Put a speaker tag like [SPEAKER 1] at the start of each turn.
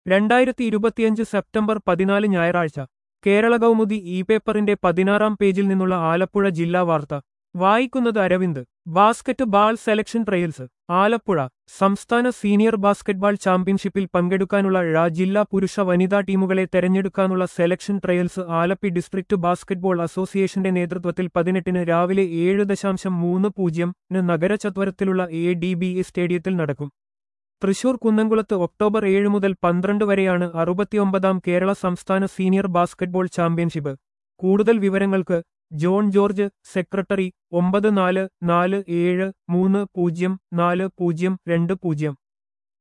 [SPEAKER 1] രണ്ടായിരത്തി ഇരുപത്തിയഞ്ച് സെപ്റ്റംബർ പതിനാല് ഞായറാഴ്ച കേരള കൗമുദി ഇ പേപ്പറിന്റെ പതിനാറാം പേജിൽ നിന്നുള്ള ആലപ്പുഴ ജില്ലാ വാർത്ത വായിക്കുന്നത് Aravind basketball selection trials Alappuzha സംസ്ഥാന സീനിയർ ബാസ്കറ്റ്ബാൾ ചാമ്പ്യൻഷിപ്പിൽ പങ്കെടുക്കാനുള്ള ഴ ജില്ലാ പുരുഷ വനിതാ ടീമുകളെ തെരഞ്ഞെടുക്കാനുള്ള selection trials Alleppey district basketball അസോസിയേഷന്റെ നേതൃത്വത്തിൽ പതിനെട്ടിന് രാവിലെ ഏഴ് ദശാംശം മൂന്ന് പൂജ്യംന് നഗരചത്വരത്തിലുള്ള എ ഡി ബി എ സ്റ്റേഡിയത്തിൽ നടക്കും തൃശൂർ കുന്നംകുളത്ത് ഒക്ടോബർ ഏഴ് മുതൽ പന്ത്രണ്ട് വരെയാണ് അറുപത്തിയൊമ്പതാം കേരള സംസ്ഥാന സീനിയർ ബാസ്കറ്റ്ബോൾ ചാമ്പ്യൻഷിപ്പ് കൂടുതൽ വിവരങ്ങൾക്ക് ജോൺ ജോർജ് സെക്രട്ടറി ഒമ്പത് നാല് നാല് ഏഴ് മൂന്ന് പൂജ്യം നാല് പൂജ്യം രണ്ട് പൂജ്യം